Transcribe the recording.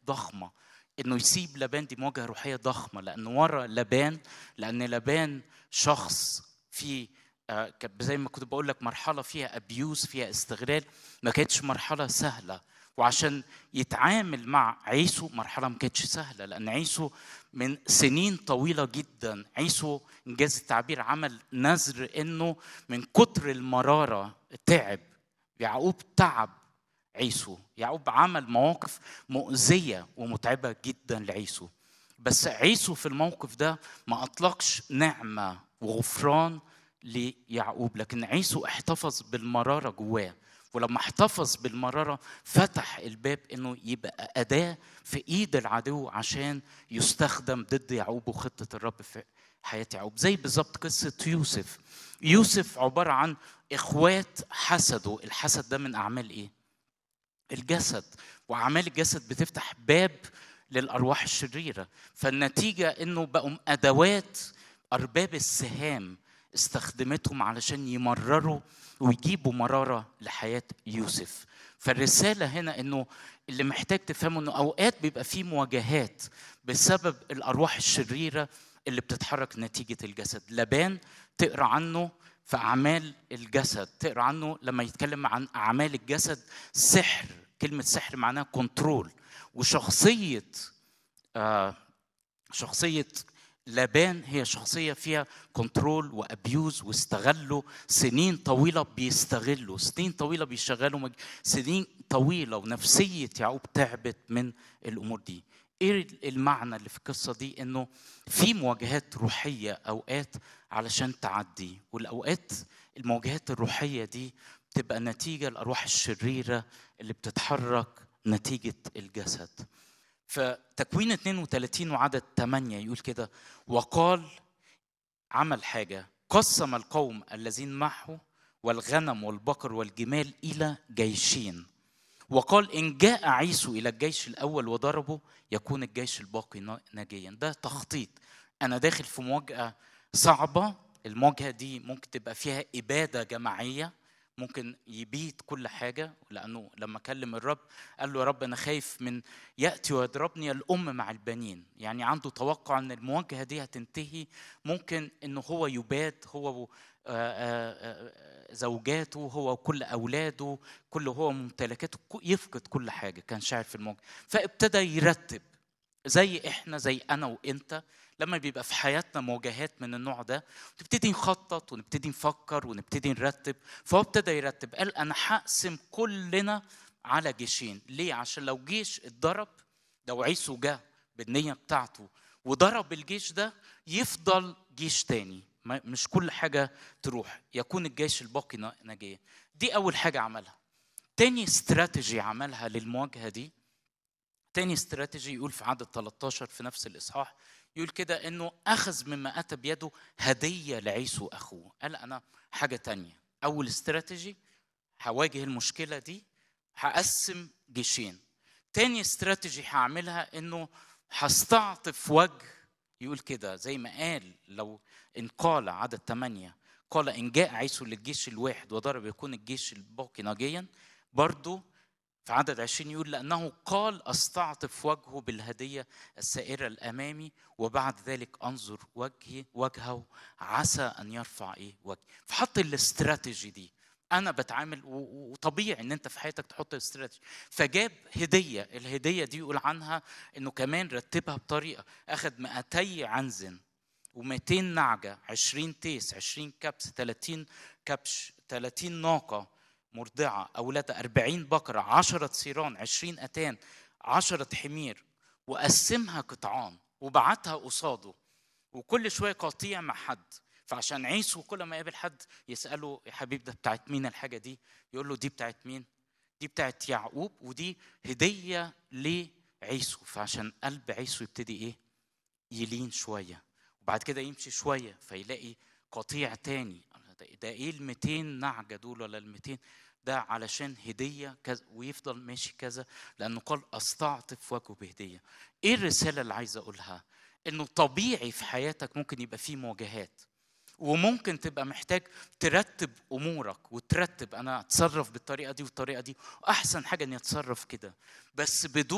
ضخمه انه يسيب لبان دي مواجهه روحيه ضخمه لان ورا لبان لان لبان شخص في آه، ك- زي ما كنت بقول لك مرحله فيها ابيوز فيها استغلال ما كانتش مرحله سهله وعشان يتعامل مع عيسو مرحله ما كانتش سهله لان عيسو من سنين طويله جدا عيسو انجاز التعبير عمل نذر انه من كتر المراره تعب يعقوب تعب عيسو يعقوب عمل مواقف مؤذيه ومتعبه جدا لعيسو بس عيسو في الموقف ده ما اطلقش نعمه وغفران ليعقوب لكن عيسو احتفظ بالمراره جواه ولما احتفظ بالمراره فتح الباب انه يبقى اداه في ايد العدو عشان يستخدم ضد يعقوب وخطه الرب في حياه يعقوب زي بالظبط قصه يوسف يوسف عباره عن اخوات حسدوا الحسد ده من اعمال ايه الجسد واعمال الجسد بتفتح باب للارواح الشريره فالنتيجه انه بقوا ادوات ارباب السهام استخدمتهم علشان يمرروا ويجيبوا مراره لحياه يوسف فالرساله هنا انه اللي محتاج تفهمه انه اوقات بيبقى في مواجهات بسبب الارواح الشريره اللي بتتحرك نتيجه الجسد لبان تقرا عنه في اعمال الجسد تقرا عنه لما يتكلم عن اعمال الجسد سحر كلمه سحر معناها كنترول وشخصيه آه شخصيه لابان هي شخصية فيها كنترول وأبيوز واستغلوا سنين طويلة بيستغلوا سنين طويلة بيشغلوا مج... سنين طويلة ونفسية يعقوب تعبت من الأمور دي ايه المعنى اللي في القصة دي انه في مواجهات روحية اوقات علشان تعدي والاوقات المواجهات الروحية دي بتبقى نتيجة الارواح الشريرة اللي بتتحرك نتيجة الجسد فتكوين 32 وعدد 8 يقول كده وقال عمل حاجة قسم القوم الذين معه والغنم والبقر والجمال إلى جيشين وقال إن جاء عيسو إلى الجيش الأول وضربه يكون الجيش الباقي ناجيا ده تخطيط أنا داخل في مواجهة صعبة المواجهة دي ممكن تبقى فيها إبادة جماعية ممكن يبيت كل حاجة لأنه لما كلم الرب قال له يا رب أنا خايف من يأتي ويضربني الأم مع البنين يعني عنده توقع أن المواجهة دي هتنتهي ممكن أنه هو يباد هو زوجاته هو وكل أولاده كل هو ممتلكاته يفقد كل حاجة كان شاعر في المواجهة فابتدى يرتب زي احنا زي انا وانت لما بيبقى في حياتنا مواجهات من النوع ده نبتدي نخطط ونبتدي نفكر ونبتدي نرتب فهو ابتدى يرتب قال انا هقسم كلنا على جيشين ليه عشان لو جيش اتضرب لو عيسو جه بالنية بتاعته وضرب الجيش ده يفضل جيش تاني مش كل حاجة تروح يكون الجيش الباقي ناجيا دي أول حاجة عملها تاني استراتيجي عملها للمواجهة دي تاني استراتيجي يقول في عدد 13 في نفس الإصحاح يقول كده انه اخذ مما اتى بيده هديه لعيسو اخوه قال انا حاجه تانية اول استراتيجي هواجه المشكله دي هقسم جيشين تاني استراتيجي هعملها انه هستعطف وجه يقول كده زي ما قال لو ان قال عدد ثمانية قال ان جاء عيسو للجيش الواحد وضرب يكون الجيش الباقي ناجيا برضه في عدد عشرين يقول لأنه قال أستعطف وجهه بالهدية السائرة الأمامي وبعد ذلك أنظر وجهي وجهه عسى أن يرفع إيه وجهي فحط الاستراتيجي دي أنا بتعامل وطبيعي إن أنت في حياتك تحط استراتيجي فجاب هدية الهدية دي يقول عنها إنه كمان رتبها بطريقة أخذ 200 عنزن و200 نعجة 20 تيس 20 كبس 30 كبش 30 ناقة مرضعة أولادها أربعين بقرة عشرة صيران عشرين أتان عشرة حمير وقسمها قطعان وبعتها قصاده وكل شوية قطيع مع حد فعشان عيسو كل ما يقابل حد يسأله يا حبيب ده بتاعت مين الحاجة دي يقول له دي بتاعت مين دي بتاعت يعقوب ودي هدية لعيسو فعشان قلب عيسو يبتدي ايه يلين شوية وبعد كده يمشي شوية فيلاقي قطيع تاني ده ايه ال 200 نعجه دول ولا ال 200 ده علشان هديه كذا ويفضل ماشي كذا لانه قال استعطف وجهه بهديه. ايه الرساله اللي عايز اقولها؟ انه طبيعي في حياتك ممكن يبقى فيه مواجهات وممكن تبقى محتاج ترتب امورك وترتب انا اتصرف بالطريقه دي والطريقه دي واحسن حاجه اني اتصرف كده بس بدون